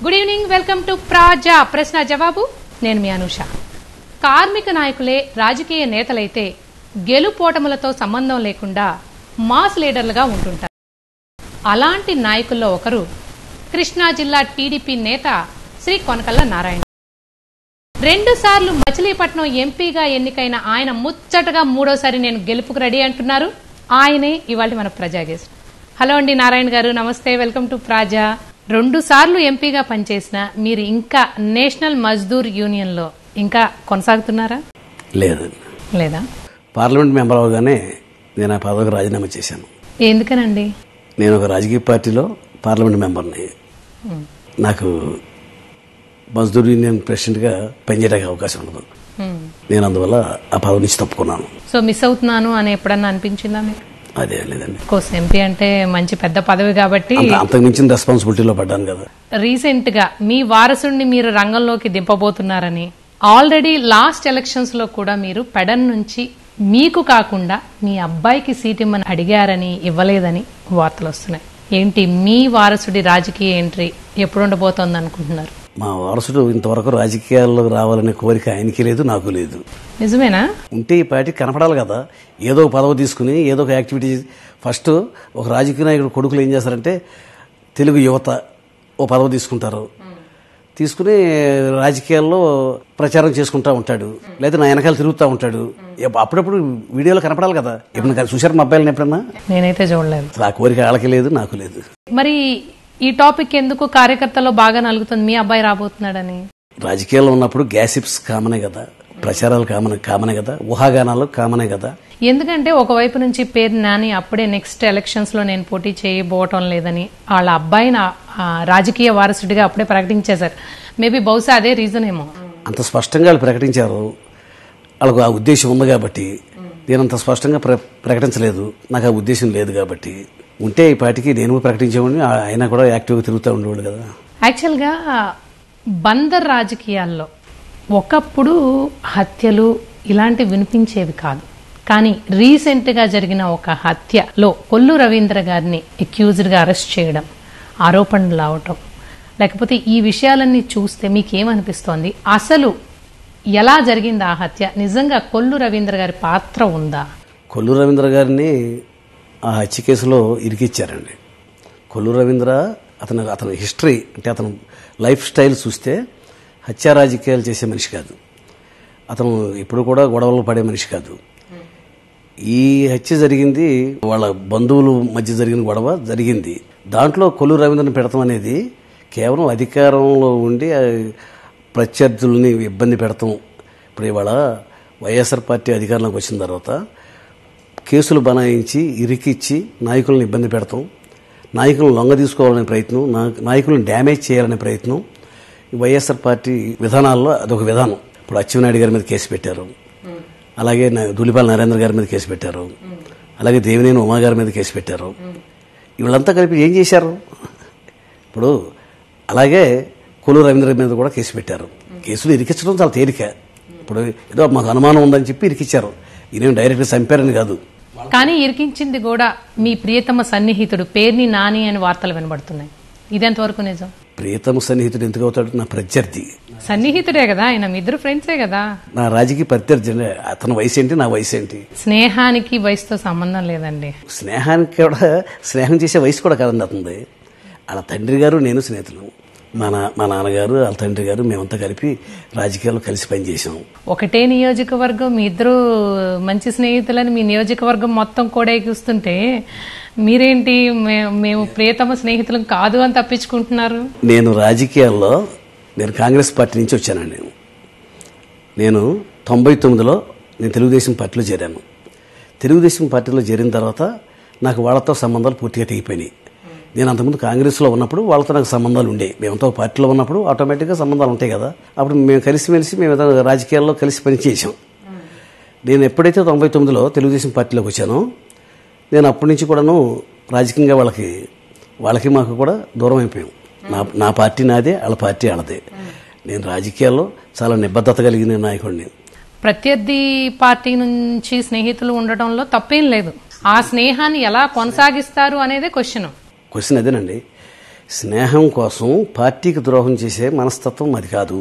Good evening welcome to Praja ప్రశ్న జవాబు నేను మీ అనుష కార్మిక నాయకులే రాజకీయ నేతలైతే గెలుపోటములతో సంబంధం లేకుండా మాస్ లీడర్లుగా ఉంటుంటారు అలాంటి నాయకుల్లో ఒకరు కృష్ణా జిల్లా టీడీపీ నేత శ్రీ కొనకల్ల నారాయణ రెండు సార్లు మచిలీపట్నం ఎంపీగా ఎన్నికైన ఆయన ముచ్చటగా మూడోసారి నేను గెలుపుకు రెడీ అంటున్నారు ఆయనే ఇవాళ మన ప్రజా గెస్ట్ హలో అండి నారాయణ గారు నమస్తే వెల్కమ్ టు ప్రాజా రెండు సార్లు ఎంపీగా పనిచేసిన మీరు ఇంకా నేషనల్ మజ్దూర్ యూనియన్ లో ఇంకా కొనసాగుతున్నారా లేదండి లేదా పార్లమెంట్ మెంబర్ అవగానే నేను ఆ పదవికి రాజీనామా చేశాను ఎందుకనండి నేను ఒక రాజకీయ పార్టీలో పార్లమెంట్ మెంబర్ని నాకు మజ్దూర్ యూనియన్ ప్రెసిడెంట్గా పనిచేయడానికి అవకాశం ఉండదు హ్మ్. నేను అందువల్ల ఆ పదవి నుంచి తప్పుకున్నాను సో మిస్ అవుతున్నాను అని ఎప్పుడన్నా అనిపించిందా మీకు అదే లేదండి కోర్స్ ఎంపీ అంటే మంచి పెద్ద పదవి కాబట్టి అంత అంతకు మించిన రెస్పాన్సిబిలిటీలో పడ్డాను కదా రీసెంట్ గా మీ వారసుడిని మీరు రంగంలోకి దింపబోతున్నారని ఆల్రెడీ లాస్ట్ ఎలక్షన్స్ లో కూడా మీరు పెడన్ నుంచి మీకు కాకుండా మీ అబ్బాయికి సీట్ ఇమ్మని అడిగారని ఇవ్వలేదని వార్తలు వస్తున్నాయి ఏంటి మీ వారసుడి రాజకీయ ఎంట్రీ ఎప్పుడు ఉండబోతోంది అనుకుంటున్నారు మా వారసుడు ఇంతవరకు రాజకీయాల్లోకి రావాలనే కోరిక ఆయనకి లేదు నాకు లేదు నిజమేనా ఉంటే ఈ పార్టీ కనపడాలి కదా ఏదో ఒక పదవి తీసుకుని ఏదో ఒక యాక్టివిటీ ఫస్ట్ ఒక రాజకీయ నాయకుడు కొడుకులు ఏం చేస్తారంటే తెలుగు యువత ఓ పదవి తీసుకుంటారు తీసుకుని రాజకీయాల్లో ప్రచారం చేసుకుంటా ఉంటాడు లేదా నా వెనకాల తిరుగుతూ ఉంటాడు ఎప్ప- అప్పుడప్పుడు వీడియోలో కనపడాలి కదా ఎప్పుడు చూశారు మా అబ్బాయిలను ఎప్పుడన్నా నేనైతే చూడలేదు అసలు ఆ కోరిక వాళ్ళకి లేదు నాకు లేదు మరి ఈ టాపిక్ ఎందుకు కార్యకర్తలో బాగా నలుగుతుంది మీ అబ్బాయి రాబోతున్నాడని రాజకీయాల్లో ఉన్నప్పుడు గ్యాసిప్స్ కామనే కదా ప్రచారాలు కామనే కామనే కదా ఊహాగానాలు కామనే కదా ఎందుకంటే ఒకవైపు నుంచి పేరు నాని అప్పుడే నెక్స్ట్ ఎలక్షన్స్ లో నేను పోటీ చేయబోవటం లేదని వాళ్ళ అబ్బాయిని ఆ- ఆ రాజకీయ వారసుడిగా అప్పుడే ప్రకటించేశారు మేబీ బహుశా అదే రీజన్ ఏమో అంత స్పష్టంగా వాళ్ళు ప్రకటించారు వాళ్ళకు ఆ ఉద్దేశం ఉంది కాబట్టి నేను అంత స్పష్టంగా ప్ర ప్రకటించలేదు నాకు ఆ ఉద్దేశం లేదు కాబట్టి ఉంటే ఈ పార్టీకి నేను ప్రకటించేవాడిని ఆ- ఆయన కూడా యాక్టివ్గా తిరుగుతూ ఉండేవాడు కదా యాక్చువల్గా బందర్ రాజకీయాల్లో ఒకప్పుడు హత్యలు ఇలాంటివి వినిపించేవి కాదు కానీ రీసెంట్గా జరిగిన ఒక హత్యలో కొల్లు రవీంద్ర గారిని అక్యూజ్డ్గా అరెస్ట్ చేయడం ఆరోపణలు రావటం లేకపోతే ఈ విషయాలన్నీ చూస్తే మీకేమనిపిస్తోంది అసలు ఎలా జరిగింది ఆ హత్య నిజంగా కొల్లు రవీంద్ర గారి పాత్ర ఉందా కొల్లు రవీంద్ర గారిని ఆ హత్య కేసులో ఇరికిచ్చారండి కొల్లు రవీంద్ర అతను అతని హిస్టరీ అంటే అతను లైఫ్ స్టైల్ చూస్తే హత్యా రాజకీయాలు చేసే మనిషి కాదు అతను ఇప్పుడు కూడా గొడవలు పడే మనిషి కాదు ఈ హత్య జరిగింది వాళ్ళ బంధువుల మధ్య జరిగిన గొడవ జరిగింది దాంట్లో కొల్లు రవీంద్రని పెడతాం అనేది కేవలం అధికారంలో ఉండి ఆ, ప్రత్యర్థుల్ని ఇబ్బంది పెడతాం ఇప్పుడు ఇవాళ వైఎస్ఆర్ పార్టీ అధికారంలోకి వచ్చిన తర్వాత కేసులు బనాయించి ఇరికిచ్చి నాయకులను ఇబ్బంది పెడతాం నాయకులను లొంగ తీసుకోవాలనే ప్రయత్నం నా- నాయకులను డ్యామేజ్ చేయాలనే ప్రయత్నం ఈ వైఎస్ఆర్ పార్టీ విధానాల్లో అదొక విధానం ఇప్పుడు అచ్చెన్నాయుడు గారి మీద కేసు పెట్టారు అలాగే నా- ధూళిపాల నరేంద్ర గారి మీద కేసు పెట్టారు అలాగే దేవినేని ఉమా గారి మీద కేసు పెట్టారు వీళ్ళంతా కలిపి ఏం చేశారు ఇప్పుడు అలాగే కొలు రవీంద్ర మీద కూడా కేసు పెట్టారు కేసులు ఇరికించడం చాలా తేలిక ఇప్పుడు ఏదో మాకు అనుమానం ఉందని చెప్పి ఇరికిచ్చారు ఈయన డైరెక్ట్గా చంపారని కాదు కానీ ఇరికించింది కూడా మీ ప్రియతమ సన్నిహితుడు పేర్ని నాని అని వార్తలు వినబడుతున్నాయి ఇదెంతవరకు నిజం ప్రియతమ సన్నిహితుడు ఎందుకు అవుతాడు నా ప్రత్యర్థి సన్నిహితుడే కదా ఆయన మీ ఇద్దరు ఫ్రెండ్సే కదా నా రాజకీయ ప్రత్యర్థి అంటే అతని వయసు ఏంటి నా వయసు ఏంటి స్నేహానికి వయసుతో సంబంధం లేదండి స్నేహానికి కూడా స్నేహం చేసే వయసు కూడా కాదండి అతనిది వాళ్ళ తండ్రి గారు నేను స్నేహితులు మా నా మా నాన్నగారు వాళ్ళ తండ్రి గారు మేమంతా కలిపి రాజకీయాల్లో కలిసి పనిచేసాం ఒకటే నియోజకవర్గం మీ ఇద్దరు మంచి స్నేహితులని మీ నియోజకవర్గం మొత్తం కూడా ఎగుస్తుంటే మీరేంటి మే- మేము ప్రియతమ స్నేహితులం కాదు అని తప్పించుకుంటున్నారు నేను రాజకీయాల్లో నేను కాంగ్రెస్ పార్టీ నుంచి వచ్చానండి నేను తొంభై తొమ్మిదిలో నేను తెలుగుదేశం పార్టీలో చేరాను తెలుగుదేశం పార్టీలో చేరిన తర్వాత నాకు వాళ్ళతో సంబంధాలు పూర్తిగా తెగిపోయినాయి నేను అంతకుముందు కాంగ్రెస్లో ఉన్నప్పుడు వాళ్ళతో నాకు సంబంధాలు ఉండే మేమంతా ఒక పార్టీలో ఉన్నప్పుడు ఆటోమేటిక్గా సంబంధాలు ఉంటాయి కదా అప్పుడు మేము కలిసిమెలిసి మేము ఏదైనా రాజకీయాల్లో కలిసి పనిచేసాం నేను ఎప్పుడైతే తొంభై తొమ్మిదిలో తెలుగుదేశం పార్టీలోకి వచ్చానో నేను అప్పటి నుంచి కూడాను రాజకీయంగా వాళ్ళకి వాళ్ళకి మాకు కూడా దూరం అయిపోయాం నా నా పార్టీ నాదే వాళ్ళ పార్టీ వాళ్ళదే నేను రాజకీయాల్లో చాలా నిబద్ధత కలిగిన నాయకుడిని ప్రత్యర్థి పార్టీ నుంచి స్నేహితులు ఉండటంలో తప్పేం లేదు ఆ స్నేహాన్ని ఎలా కొనసాగిస్తారు అనేదే క్వశ్చన్ క్వశ్చన్ అదేనండి స్నేహం కోసం పార్టీకి ద్రోహం చేసే మనస్తత్వం అది కాదు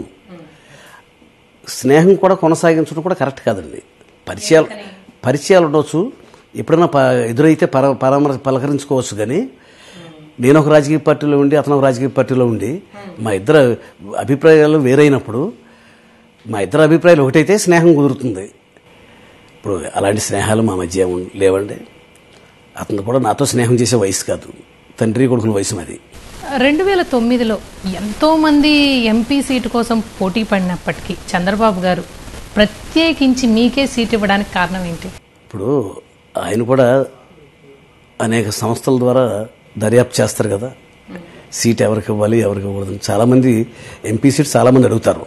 స్నేహం కూడా కొనసాగించడం కూడా కరెక్ట్ కాదండి పరిచయాలు పరిచయాలు ఉండవచ్చు ఎప్పుడైనా ప- ఎదురైతే పర పరామర్శ పలకరించుకోవచ్చు కానీ నేను ఒక రాజకీయ పార్టీలో ఉండి అతను ఒక రాజకీయ పార్టీలో ఉండి మా ఇద్దరు అభిప్రాయాలు వేరైనప్పుడు మా ఇద్దరు అభిప్రాయాలు ఒకటైతే స్నేహం కుదురుతుంది ఇప్పుడు అలాంటి స్నేహాలు మా మధ్య ఏం లేవండి అతను కూడా నాతో స్నేహం చేసే వయసు కాదు తండ్రి కొడుకుల వయసు మాది రెండు వేల తొమ్మిదిలో ఎంతో మంది ఎంపీ సీటు కోసం పోటీ పడినప్పటికీ చంద్రబాబు గారు ప్రత్యేకించి మీకే సీట్ ఇవ్వడానికి కారణం ఏంటి ఇప్పుడు ఆయన కూడా అనేక సంస్థల ద్వారా దర్యాప్తు చేస్తారు కదా సీట్ ఎవరికి ఇవ్వాలి ఎవరికి ఇవ్వకూడదు చాలామంది ఎంపీ సీట్ చాలామంది అడుగుతారు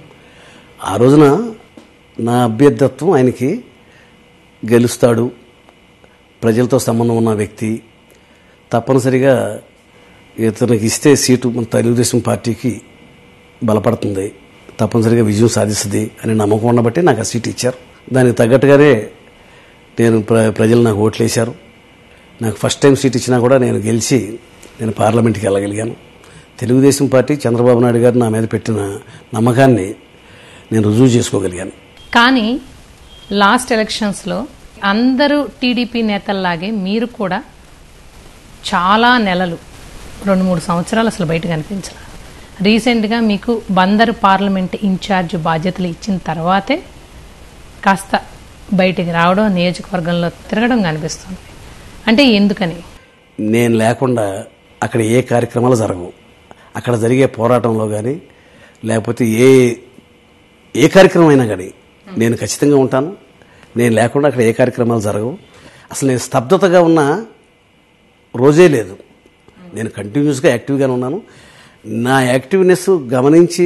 ఆ రోజున నా అభ్యర్థత్వం ఆయనకి గెలుస్తాడు ప్రజలతో సంబంధం ఉన్న వ్యక్తి తప్పనిసరిగా ఇతనికి ఇస్తే సీటు మన తెలుగుదేశం పార్టీకి బలపడుతుంది తప్పనిసరిగా విజయం సాధిస్తుంది అని నమ్మకం ఉండబట్టి నాకు ఆ సీట్ ఇచ్చారు దానికి తగ్గట్టుగానే నేను ప్ర ప్రజలు నాకు ఓట్లు వేశారు నాకు ఫస్ట్ టైం సీట్ ఇచ్చినా కూడా నేను గెలిచి నేను పార్లమెంట్కి వెళ్ళగలిగాను తెలుగుదేశం పార్టీ చంద్రబాబు నాయుడు గారు నా మీద పెట్టిన నమ్మకాన్ని నేను రుజువు చేసుకోగలిగాను కానీ లాస్ట్ ఎలక్షన్స్లో అందరూ టీడీపీ నేతల్లాగే మీరు కూడా చాలా నెలలు రెండు మూడు సంవత్సరాలు అసలు బయట కనిపించారు రీసెంట్గా మీకు బందరు పార్లమెంట్ ఇన్ఛార్జ్ బాధ్యతలు ఇచ్చిన తర్వాతే కాస్త బయటికి రావడం నియోజకవర్గంలో తిరగడం కనిపిస్తుంది అంటే ఎందుకని నేను లేకుండా అక్కడ ఏ కార్యక్రమాలు జరగవు అక్కడ జరిగే పోరాటంలో కానీ లేకపోతే ఏ ఏ కార్యక్రమం అయినా కానీ నేను ఖచ్చితంగా ఉంటాను నేను లేకుండా అక్కడ ఏ కార్యక్రమాలు జరగవు అసలు నేను స్తబ్దతగా ఉన్న రోజే లేదు నేను కంటిన్యూస్గా యాక్టివ్గానే ఉన్నాను నా యాక్టివ్నెస్ గమనించి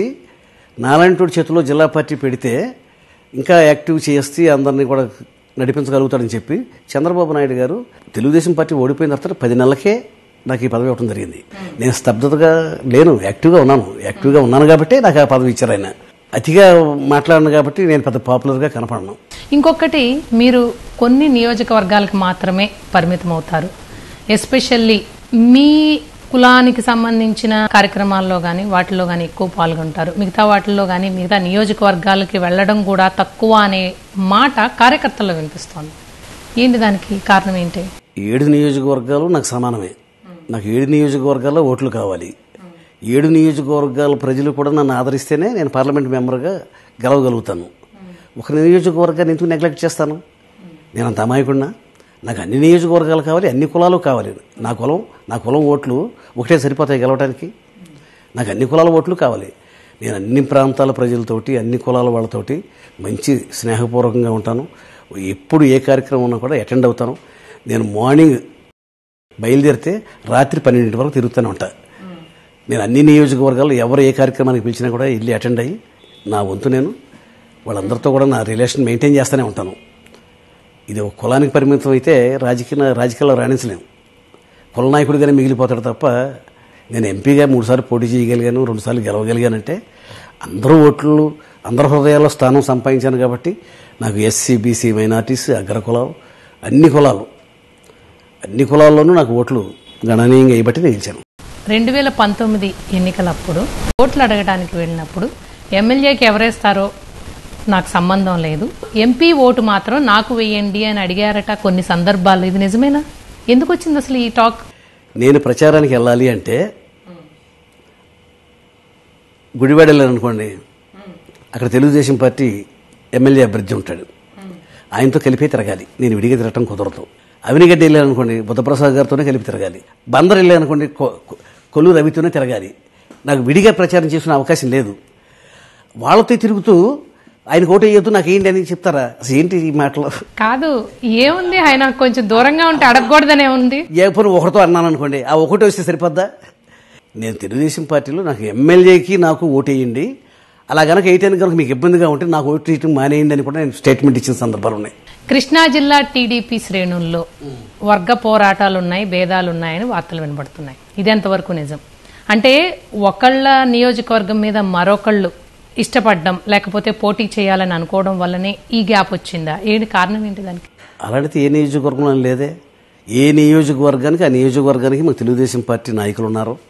నాలాంటి చేతిలో జిల్లా పార్టీ పెడితే ఇంకా యాక్టివ్ చేస్తే అందరినీ కూడా నడిపించగలుగుతాడని చెప్పి చంద్రబాబు నాయుడు గారు తెలుగుదేశం పార్టీ ఓడిపోయిన తర్వాత పది నెలలకే నాకు ఈ పదవి ఇవ్వడం జరిగింది నేను స్తబ్దతగా లేను యాక్టివ్గా ఉన్నాను యాక్టివ్గా ఉన్నాను కాబట్టి నాకు ఆ పదవి ఇచ్చారు ఆయన అతిగా మాట్లాడను కాబట్టి నేను పెద్ద పాపులర్గా కనపడను ఇంకొకటి మీరు కొన్ని నియోజకవర్గాలకు మాత్రమే పరిమితం అవుతారు ఎస్పెషల్లీ మీ కులానికి సంబంధించిన కార్యక్రమాల్లో కానీ వాటిలో కానీ ఎక్కువ పాల్గొంటారు మిగతా వాటిల్లో కానీ మిగతా నియోజకవర్గాలకి వెళ్ళడం కూడా తక్కువ అనే మాట కార్యకర్తల్లో వినిపిస్తోంది ఏంటి దానికి కారణం ఏంటి ఏడు నియోజకవర్గాలు నాకు సమానమే నాకు ఏడు నియోజకవర్గాల్లో ఓట్లు కావాలి ఏడు నియోజకవర్గాల ప్రజలు కూడా నన్ను ఆదరిస్తేనే నేను పార్లమెంట్ మెంబర్గా గెలవగలుగుతాను ఒక నియోజకవర్గాన్ని ఎందుకు నెగ్లెక్ట్ చేస్తాను నేను అంత అమాయకుడినా నాకు అన్ని నియోజకవర్గాలు కావాలి అన్ని కులాలు కావాలి నా కులం నా కులం ఓట్లు ఒకటే సరిపోతాయి గెలవడానికి నాకు అన్ని కులాల ఓట్లు కావాలి నేను అన్ని ప్రాంతాల ప్రజలతోటి అన్ని కులాల వాళ్ళతోటి మంచి స్నేహపూర్వకంగా ఉంటాను ఎప్పుడు ఏ కార్యక్రమం ఉన్నా కూడా అటెండ్ అవుతాను నేను మార్నింగ్ బయలుదేరితే రాత్రి పన్నెండింటి వరకు తిరుగుతూనే ఉంటా నేను అన్ని నియోజకవర్గాల్లో ఎవరు ఏ కార్యక్రమానికి పిలిచినా కూడా వెళ్ళి అటెండ్ అయ్యి నా వంతు నేను వాళ్ళందరితో కూడా నా రిలేషన్ మెయింటైన్ చేస్తూనే ఉంటాను ఇది ఒక కులానికి పరిమితం అయితే రాజకీయ రాజకీయాల్లో రాణించలేము కుల నాయకుడిగానే మిగిలిపోతాడు తప్ప నేను ఎంపీగా మూడుసార్లు పోటీ చేయగలిగాను రెండుసార్లు గెలవగలిగానంటే అందరూ ఓట్లు అందరి హృదయాల్లో స్థానం సంపాదించాను కాబట్టి నాకు ఎస్సీ బీసీ మైనార్టీస్ అగ్ర కులాలు అన్ని కులాలు అన్ని కులాల్లోనూ నాకు ఓట్లు గణనీయంగా వేయబట్టి నేను గెలిచాను రెండు వేల పంతొమ్మిది ఎన్నికలప్పుడు ఓట్లు అడగడానికి వెళ్ళినప్పుడు ఎమ్మెల్యేకి ఎవరేస్తారో నాకు సంబంధం లేదు ఎంపీ ఓటు మాత్రం నాకు వేయండి అని అడిగారట కొన్ని సందర్భాలు ఇది నిజమేనా ఎందుకు వచ్చింది అసలు ఈ టాక్ నేను ప్రచారానికి వెళ్ళాలి అంటే గుడివాడ వెళ్ళాను అనుకోండి అక్కడ తెలుగుదేశం పార్టీ ఎమ్మెల్యే అభ్యర్థి ఉంటాడు ఆయనతో కలిపే తిరగాలి నేను విడిగా తిరగటం కుదరదు అవినిగడ్డ వెళ్ళాను అనుకోండి బుద్ధప్రసాద్ గారితోనే కలిపి తిరగాలి బందర్ వెళ్ళాను అనుకోండి కొ- కొ- కొల్లు రవితోనే తిరగాలి నాకు విడిగా ప్రచారం చేసిన అవకాశం లేదు వాళ్ళతో తిరుగుతూ ఆయన ఓటు వేయొద్దు నాకు ఏంటి అని చెప్తారా అసలు ఏంటి ఈ మాటలు కాదు ఏముంది ఆయన కొంచెం దూరంగా ఉంటే అడగకూడదనే ఉంది ఏ పోనీ ఒకరితో అన్నాను అనుకోండి ఆ ఒకటి వస్తే సరిపోద్దా నేను తెలుగుదేశం పార్టీలో నాకు ఎమ్మెల్యేకి నాకు ఓటేయండి అలా గనక వేయటానికి కనుక మీకు ఇబ్బందిగా ఉంటే నాకు ఓటు వేయటం మానేయండి అని కూడా నేను స్టేట్మెంట్ ఇచ్చిన సందర్భాలు ఉన్నాయి కృష్ణా జిల్లా టీడీపీ శ్రేణుల్లో వర్గ పోరాటాలు ఉన్నాయి భేదాలు ఉన్నాయని వార్తలు వినబడుతున్నాయి ఇది ఎంతవరకు నిజం అంటే ఒకళ్ళ నియోజకవర్గం మీద మరొకళ్ళు ఇష్టపడడం లేకపోతే పోటీ చేయాలని అనుకోవడం వల్లనే ఈ గ్యాప్ వచ్చిందా ఏంటి కారణం ఏంటి దానికి అలాంటిది ఏ నియోజకవర్గంలో లేదే ఏ నియోజకవర్గానికి ఆ నియోజకవర్గానికి మాకు తెలుగుదేశం పార్టీ నాయకులు ఉన్నారు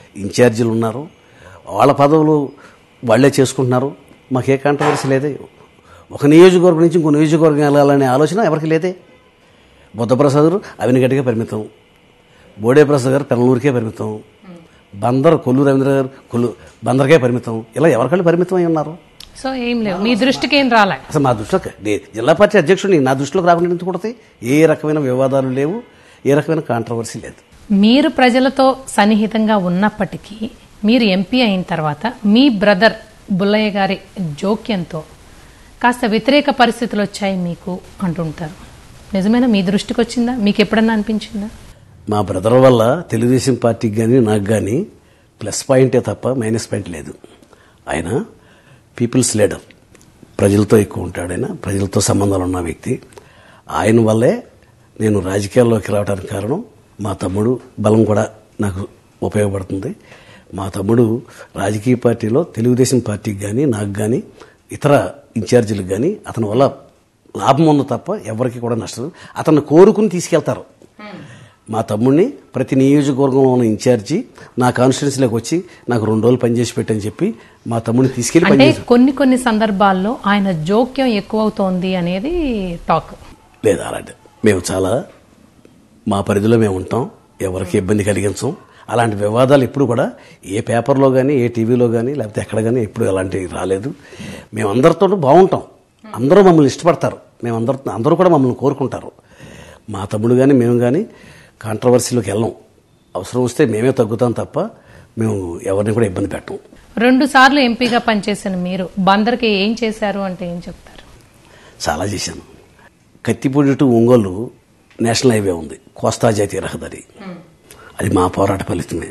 ఇన్ఛార్జీలు ఉన్నారు వాళ్ళ పదవులు వాళ్ళే చేసుకుంటున్నారు మాకే కాంట్రవర్సీ లేదే ఒక నియోజకవర్గం నుంచి ఇంకో నియోజకవర్గం వెళ్ళాలనే ఆలోచన ఎవరికి లేదే బుద్ధప్రసాద్ గారు అవినగడ్డిగా పరిమితం బోడే ప్రసాద్ గారు పెనలూరుకే పరిమితం బందర్ కొల్లు రవీంద్ర గారు కొల్లు బందర్కే పరిమితం ఇలా ఎవరికళ్ళు పరిమితం అయి ఉన్నారు సో ఏం లేవు మీ దృష్టికి ఏం రాలే అసలు మా దృష్టిలో నే- జిల్లా పార్టీ అధ్యక్షుడిని నా దృష్టిలోకి రాకుండా ఎందుకు కొడతాయి ఏ రకమైన వివాదాలు లేవు ఏ రకమైన కాంట్రవర్సీ లేదు మీరు ప్రజలతో సన్నిహితంగా ఉన్నప్పటికీ మీరు ఎంపీ అయిన తర్వాత మీ బ్రదర్ బుల్లయ్య గారి జోక్యంతో కాస్త వ్యతిరేక పరిస్థితులు వచ్చాయి మీకు అంటుంటారు నిజమేనా మీ దృష్టికి వచ్చిందా మీకు ఎప్పుడన్నా అనిపించిందా మా బ్రదర్ వల్ల తెలుగుదేశం పార్టీకి కానీ నాకు కానీ ప్లస్ పాయింటే తప్ప మైనస్ పాయింట్ లేదు ఆయన పీపుల్స్ లీడర్ ప్రజలతో ఎక్కువ ఉంటాడు ఆయన ప్రజలతో సంబంధాలు ఉన్న వ్యక్తి ఆయన వల్లే నేను రాజకీయాల్లోకి రావడానికి కారణం మా తమ్ముడు బలం కూడా నాకు ఉపయోగపడుతుంది మా తమ్ముడు రాజకీయ పార్టీలో తెలుగుదేశం పార్టీకి కానీ నాకు కానీ ఇతర ఇన్ఛార్జీలకు కానీ అతని వల్ల లాభం ఉంది తప్ప ఎవరికి కూడా నష్టం లేదు. అతన్ని కోరుకుని తీసుకెళ్తారు మా తమ్ముడిని ప్రతి నియోజకవర్గంలో ఉన్న ఇన్ఛార్జి నా కాన్స్టిట్యున్సీలోకి వచ్చి నాకు రెండు రోజులు పనిచేసి పెట్టని చెప్పి మా తమ్ముడిని తీసుకెళ్లి అంటే పనిచేసి కొన్ని కొన్ని సందర్భాల్లో ఆయన జోక్యం ఎక్కువ అవుతోంది అనేది టాక్ లేదు అలాంటి మేము చాలా మా పరిధిలో మేము ఉంటాం ఎవరికి ఇబ్బంది కలిగించం అలాంటి వివాదాలు ఎప్పుడు కూడా ఏ పేపర్లో కానీ ఏ టీవీలో కానీ లేకపోతే ఎక్కడ కానీ ఎప్పుడు అలాంటివి రాలేదు మేము అందరితో బాగుంటాం అందరూ మమ్మల్ని ఇష్టపడతారు మేము అందరు అందరూ కూడా మమ్మల్ని కోరుకుంటారు మా తమ్ముడు కానీ మేము కానీ కాంట్రవర్సీలోకి వెళ్ళం అవసరం వస్తే మేమే తగ్గుతాం తప్ప మేము ఎవరిని కూడా ఇబ్బంది పెట్టం రెండు సార్లు ఎంపీగా పనిచేసిన మీరు బందర్కి ఏం చేశారు అంటే ఏం చెప్తారు చాలా చేశాను Kathipudi to Ongole national highway ఉంది కోస్తా జాతీయ రహదారి అది మా పోరాట ఫలితమే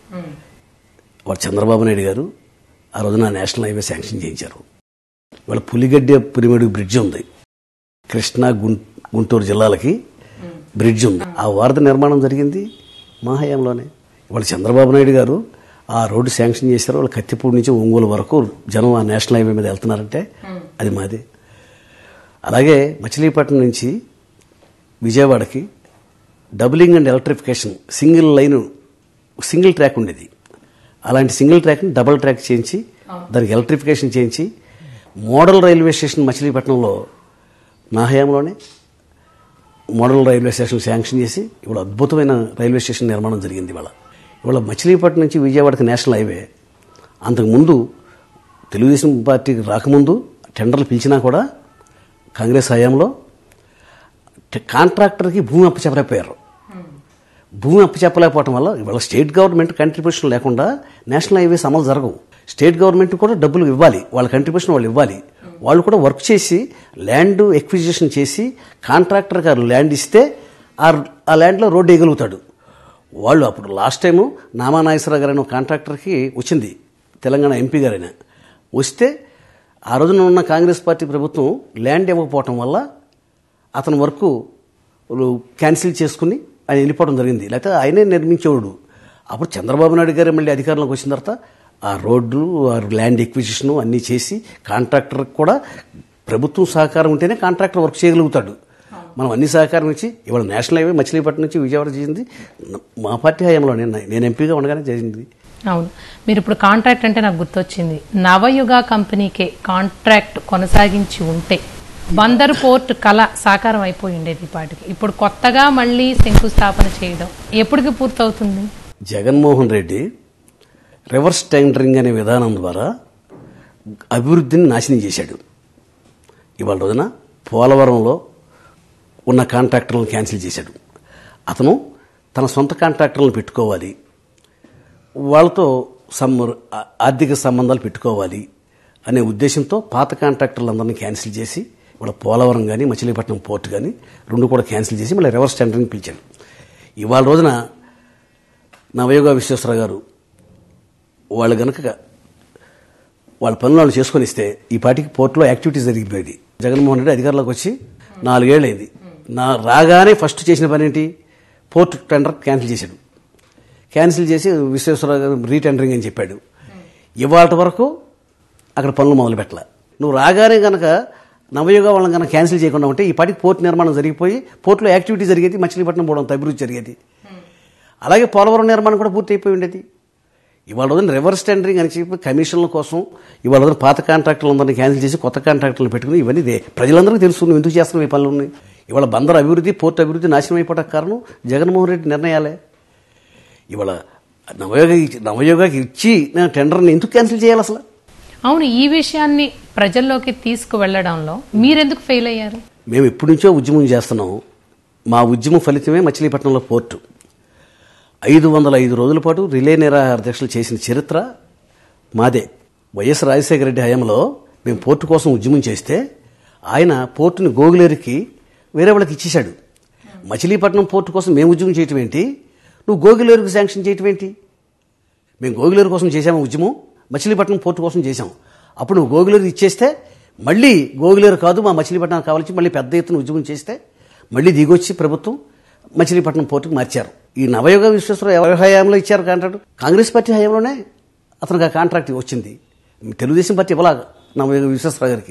వాడు చంద్రబాబు నాయుడు గారు ఆ రోజున నేషనల్ హైవే శాంక్షన్ చేయించారు వాళ్ళ పులిగడ్డ పిరిమిడి బ్రిడ్జ్ ఉంది కృష్ణా గుం- గుంటూరు జిల్లాలకి బ్రిడ్జ్ ఉంది ఆ వారధి నిర్మాణం జరిగింది మా హయాంలోనే వాళ్ళు చంద్రబాబు నాయుడు గారు ఆ రోడ్డు శాంక్షన్ చేశారు వాళ్ళు కత్తిపూడి నుంచి ఒంగోలు వరకు జనం ఆ నేషనల్ హైవే మీద వెళ్తున్నారంటే అది మాదే అలాగే మచిలీపట్నం నుంచి విజయవాడకి doubling and electrification single line single track ఉండేది అలాంటి సింగిల్ ట్రాక్ని డబుల్ ట్రాక్ చేయించి దానికి ఎలక్ట్రిఫికేషన్ చేయించి మోడల్ రైల్వే స్టేషన్ మచిలీపట్నంలో నా హయాంలోనే మోడల్ రైల్వే స్టేషన్ శాంక్షన్ చేసి ఇవాళ అద్భుతమైన రైల్వే స్టేషన్ నిర్మాణం జరిగింది ఇవాళ ఇవాళ మచిలీపట్నం నుంచి విజయవాడకి నేషనల్ హైవే అంతకుముందు తెలుగుదేశం పార్టీకి రాకముందు టెండర్లు పిలిచినా కూడా కాంగ్రెస్ హయాంలో ట- కాంట్రాక్టర్కి భూమి అప్పచెప్పలేకపోయారు భూమి అప్పచెప్పలేకపోవడం వల్ల ఇవాళ స్టేట్ గవర్నమెంట్ కంట్రిబ్యూషన్ లేకుండా నేషనల్ హైవేస్ అమలు జరగవు స్టేట్ గవర్నమెంట్ కూడా డబ్బులు ఇవ్వాలి వాళ్ళ కంట్రిబ్యూషన్ వాళ్ళు ఇవ్వాలి వాళ్ళు కూడా వర్క్ చేసి ల్యాండ్ ఎక్విజిషన్ చేసి కాంట్రాక్టర్ గారు ల్యాండ్ ఇస్తే ఆ ఆ ల్యాండ్లో రోడ్డు వేయగలుగుతాడు వాళ్ళు అప్పుడు లాస్ట్ టైము నామా నాగేశ్వరరావు గారు అనే ఒక కాంట్రాక్టర్కి వచ్చింది తెలంగాణ ఎంపీ గారైన వస్తే ఆ రోజున ఉన్న కాంగ్రెస్ పార్టీ ప్రభుత్వం ల్యాండ్ ఇవ్వకపోవటం వల్ల అతని వర్క్ క్యాన్సిల్ చేసుకుని ఆయన వెళ్ళిపోవడం జరిగింది లేకపోతే ఆయనే నిర్మించేవాడు అప్పుడు చంద్రబాబు నాయుడు గారు మళ్ళీ అధికారంలోకి వచ్చిన తర్వాత ఆ రోడ్లు ఆ ల్యాండ్ ఎక్విజిషన్ అన్నీ చేసి కాంట్రాక్టర్ కూడా ప్రభుత్వం సహకారం ఉంటేనే కాంట్రాక్టర్ వర్క్ చేయగలుగుతాడు మనం అన్ని సహకారం ఇచ్చి ఇవాళ నేషనల్ హైవే మచిలీపట్నం నుంచి విజయవాడ చేసింది మా పార్టీ హయాంలో నేను నేను ఎంపీగా ఉండగానే జరిగింది అవును మీరు ఇప్పుడు కాంట్రాక్ట్ అంటే నాకు గుర్తొచ్చింది నవయుగ కంపెనీకే కాంట్రాక్ట్ కొనసాగించి ఉంటే బందర్ పోర్ట్ కళ సాకారం అయిపోయి ఉండేది ఈ పాటికి ఇప్పుడు కొత్తగా మళ్ళీ శంకుస్థాపన చేయడం ఎప్పటికి పూర్తవుతుంది జగన్మోహన్ రెడ్డి రివర్స్ టెండరింగ్ అనే విధానం ద్వారా అభివృద్ధిని నాశనం చేశాడు ఇవాళ రోజున పోలవరంలో ఉన్న కాంట్రాక్టర్లను క్యాన్సిల్ చేశాడు అతను తన సొంత కాంట్రాక్టర్లను పెట్టుకోవాలి వాళ్ళతో సమ్ ఆర్థిక సంబంధాలు పెట్టుకోవాలి అనే ఉద్దేశంతో పాత కాంట్రాక్టర్లందరినీ క్యాన్సిల్ చేసి వాళ్ళ పోలవరం కానీ మచిలీపట్నం పోర్ట్ కానీ రెండు కూడా క్యాన్సిల్ చేసి మళ్ళీ రివర్స్ టెండరింగ్ పిలిచాడు ఇవాళ రోజున నవయోగ విశ్వేశ్వరరావు గారు వాళ్ళు గనక వాళ్ళ పనులు వాళ్ళు చేసుకొని ఇస్తే ఈ పాటికి పోర్టులో యాక్టివిటీస్ జరిగిపోయేది జగన్మోహన్ రెడ్డి అధికారంలోకి వచ్చి నాలుగేళ్లైంది నా రాగానే ఫస్ట్ చేసిన పని ఏంటి పోర్ట్ టెండర్ క్యాన్సిల్ చేశాడు క్యాన్సిల్ చేసి విశ్వేశ్వరరావు గారు రీటెండరింగ్ అని చెప్పాడు ఇవాళ వరకు అక్కడ పనులు మొదలు పెట్టాల నువ్వు రాగానే గనక నవయుగ వాళ్ళని కనుక క్యాన్సిల్ చేయకుండా ఉంటే ఈ పాటికి పోర్ట్ నిర్మాణం జరిగిపోయి పోర్టులో యాక్టివిటీ జరిగేది మచిలీపట్నం పోవడం అభివృద్ధి జరిగేది అలాగే పోలవరం నిర్మాణం కూడా పూర్తి అయిపోయి ఉండేది ఇవాళ రోజున రివర్స్ టెండరింగ్ అని చెప్పి కమిషన్ల కోసం ఇవాళ రోజున పాత కాంట్రాక్టులు అందరినీ క్యాన్సిల్ చేసి కొత్త కాంట్రాక్టులు పెట్టుకుని ఇవన్నీ ఇదే ప్రజలందరికీ తెలుసు నువ్వు ఎందుకు చేస్తున్నావు ఈ పనులు ఉన్నాయి ఇవాళ బందర్ అభివృద్ధి పోర్ట్ అభివృద్ధి నాశనం అయిపోవడానికి కారణం జగన్మోహన్ రెడ్డి నిర్ణయాలే ఇవాళ నవయోగ నవయోగాకి ఇచ్చి నేను టెండర్ని ఎందుకు క్యాన్సిల్ చేయాలి అసలు అవును ఈ విషయాన్ని ప్రజల్లోకి తీసుకువెళ్లడంలో మీరెందుకు ఫెయిల్ అయ్యారు మేము ఎప్పటి నుంచో ఉద్యమం చేస్తున్నాం మా ఉద్యమం ఫలితమే మచిలీపట్నంలో పోర్టు ఐదు వందల ఐదు రోజుల పాటు రిలే నిరాహార దీక్షలు చేసిన చరిత్ర మాదే వైఎస్ రాజశేఖర రెడ్డి హయాంలో మేము పోర్టు కోసం ఉద్యమం చేస్తే ఆయన పోర్టుని గోగులేరికి వేరే వాళ్ళకి ఇచ్చేశాడు మచిలీపట్నం పోర్టు కోసం మేము ఉద్యమం చేయటం ఏంటి నువ్వు గోగులేరుకు శాంక్షన్ చేయటం ఏంటి మేము గోగులేరు కోసం చేసాము ఉద్యమం మచిలీపట్నం పోర్టు కోసం చేశాం అప్పుడు నువ్వు గోగులేరు ఇచ్చేస్తే మళ్ళీ గోగులేరు కాదు మా మచిలీపట్నం కావాల్సి మళ్ళీ పెద్ద ఎత్తున ఉద్యమం చేస్తే మళ్ళీ దిగొచ్చి ప్రభుత్వం మచిలీపట్నం పోర్టుకు మార్చారు ఈ నవయుగ విశ్వేశ్వర ఎవరి హయాంలో ఇచ్చారు కాంట్రాక్ట్ కాంగ్రెస్ పార్టీ హయాంలోనే అతనికి ఆ కాంట్రాక్ట్ వచ్చింది తెలుగుదేశం పార్టీ ఇవ్వలా నవయుగ విశ్వేశ్వర గారికి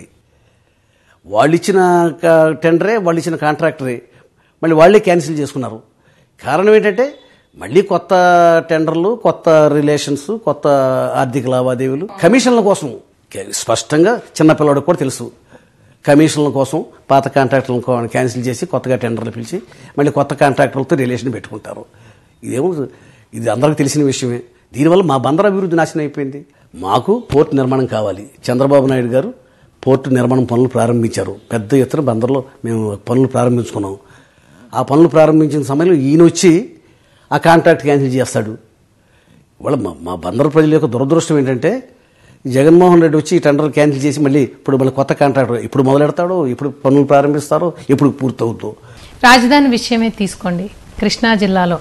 వాళ్ళు ఇచ్చిన క- టెండరే వాళ్ళు ఇచ్చిన కాంట్రాక్టరే మళ్ళీ వాళ్ళే క్యాన్సిల్ చేసుకున్నారు కారణం ఏంటంటే మళ్ళీ కొత్త టెండర్లు కొత్త రిలేషన్స్ కొత్త ఆర్థిక లావాదేవీలు కమిషన్ల కోసం కే- స్పష్టంగా చిన్నపిల్లడికి కూడా తెలుసు కమిషన్ల కోసం పాత కాంట్రాక్టులను కో- క్యాన్సిల్ చేసి కొత్తగా టెండర్లు పిలిచి మళ్ళీ కొత్త కాంట్రాక్టులతో రిలేషన్ పెట్టుకుంటారు ఇదేమో ఇది అందరికీ తెలిసిన విషయమే దీనివల్ల మా బందర్ అభివృద్ధి నాశనం అయిపోయింది మాకు పోర్టు నిర్మాణం కావాలి చంద్రబాబు నాయుడు గారు పోర్టు నిర్మాణం పనులు ప్రారంభించారు పెద్ద ఎత్తున బందర్లో మేము పనులు ప్రారంభించుకున్నాం ఆ పనులు ప్రారంభించిన సమయంలో ఈయన వచ్చి ఆ కాంట్రాక్ట్ క్యాన్సిల్ చేస్తాడు ఇవాళ మా మా బందరు ప్రజల యొక్క దురదృష్టం ఏంటంటే జగన్మోహన్ రెడ్డి వచ్చి ఈ టెండర్ క్యాన్సిల్ చేసి మళ్ళీ ఇప్పుడు మళ్ళీ కొత్త కాంట్రాక్ట్ ఇప్పుడు మొదలెడతాడో ఇప్పుడు పనులు ప్రారంభిస్తారో ఎప్పుడు పూర్తవుతుందో రాజధాని విషయమే తీసుకోండి కృష్ణా జిల్లాలో